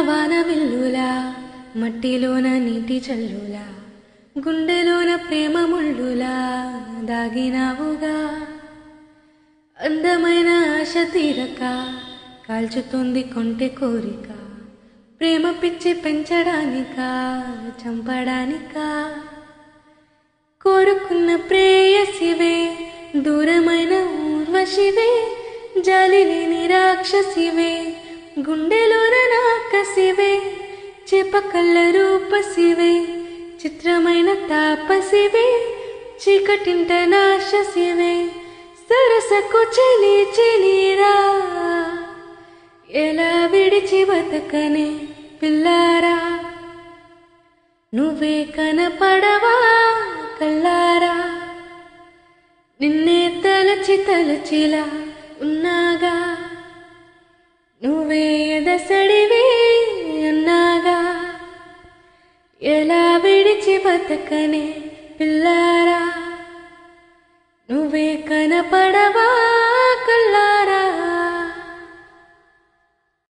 వాన విల్లులా మట్టిలోన నీటి చల్లులా గుండెలోన ప్రేమ ముళ్ళులా దాగినావుగా అందమైన ఆశ తీరక కాల్చుతుంది కొంటె కోరిక ప్రేమ పిచ్చి పెంచడానికా చంపడానికా కోరుకున్న ప్రేయసివే దూరమైన ఊర్వశివే జాలిని నిరాక్షసివే గుండెలోన నాకసివే చేపకల్ల రూపసివే చిత్రమైన తాపసివే చీకటింట నాశసివే సరసకు చెలి చెలిరా ఎలా విడిచి బతకనే పిల్లారా నువ్వే కనపడవా కల్లారా నిన్నే తలచి తలచిలా ఉన్నాగా నువ్వే ఎదసడివే అన్నాగా ఎలా విడిచి బతకనే పిల్లారా నువ్వే కనపడవా